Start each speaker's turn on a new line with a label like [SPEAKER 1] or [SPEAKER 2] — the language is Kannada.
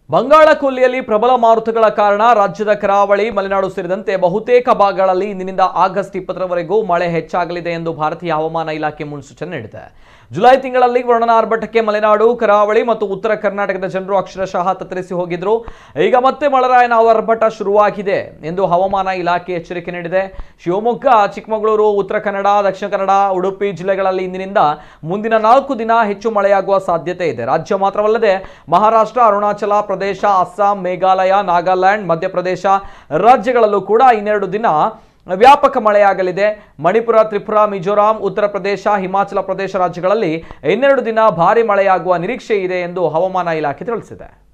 [SPEAKER 1] ಬಂಗಾಳ ಕೊಲ್ಲಿಯಲ್ಲಿ ಪ್ರಬಲ ಮಾರುತಗಳ ಕಾರಣ ರಾಜ್ಯದ ಕರಾವಳಿ ಮಲೆನಾಡು ಸೇರಿದಂತೆ ಬಹುತೇಕ ಭಾಗಗಳಲ್ಲಿ ಇಂದಿನಿಂದ ಆಗಸ್ಟ್ ಇಪ್ಪತ್ತರವರೆಗೂ ಮಳೆ ಹೆಚ್ಚಾಗಲಿದೆ ಎಂದು ಭಾರತೀಯ ಹವಾಮಾನ ಇಲಾಖೆ ಮುನ್ಸೂಚನೆ ನೀಡಿದೆ ಜುಲೈ ತಿಂಗಳಲ್ಲಿ ವರ್ಣನ ಆರ್ಭಟಕ್ಕೆ ಮಲೆನಾಡು ಕರಾವಳಿ ಮತ್ತು ಉತ್ತರ ಕರ್ನಾಟಕದ ಜನರು ಅಕ್ಷರಶಃ ತತ್ತರಿಸಿ ಹೋಗಿದ್ರು ಈಗ ಮತ್ತೆ ಮಳೆರಾಯನ ಆರ್ಭಟ ಶುರುವಾಗಿದೆ ಎಂದು ಹವಾಮಾನ ಇಲಾಖೆ ಎಚ್ಚರಿಕೆ ನೀಡಿದೆ ಶಿವಮೊಗ್ಗ ಚಿಕ್ಕಮಗಳೂರು ಉತ್ತರ ಕನ್ನಡ ದಕ್ಷಿಣ ಕನ್ನಡ ಉಡುಪಿ ಜಿಲ್ಲೆಗಳಲ್ಲಿ ಇಂದಿನಿಂದ ಮುಂದಿನ ನಾಲ್ಕು ದಿನ ಹೆಚ್ಚು ಮಳೆಯಾಗುವ ಸಾಧ್ಯತೆ ಇದೆ ರಾಜ್ಯ ಮಾತ್ರವಲ್ಲದೆ ಮಹಾರಾಷ್ಟ್ರ ಅರುಣಾಚಲ ಪ್ರದೇಶ ಅಸ್ಸಾಂ ಮೇಘಾಲಯ ನಾಗಾಲ್ಯಾಂಡ್ ಮಧ್ಯಪ್ರದೇಶ ರಾಜ್ಯಗಳಲ್ಲೂ ಕೂಡ ಇನ್ನೆರಡು ದಿನ ವ್ಯಾಪಕ ಮಳೆಯಾಗಲಿದೆ ಮಣಿಪುರ ತ್ರಿಪುರ ಮಿಜೋರಾಂ ಉತ್ತರ ಪ್ರದೇಶ ಹಿಮಾಚಲ ಪ್ರದೇಶ ರಾಜ್ಯಗಳಲ್ಲಿ ಇನ್ನೆರಡು ದಿನ ಭಾರಿ ಮಳೆಯಾಗುವ ನಿರೀಕ್ಷೆ ಇದೆ ಎಂದು ಹವಾಮಾನ ಇಲಾಖೆ ತಿಳಿಸಿದೆ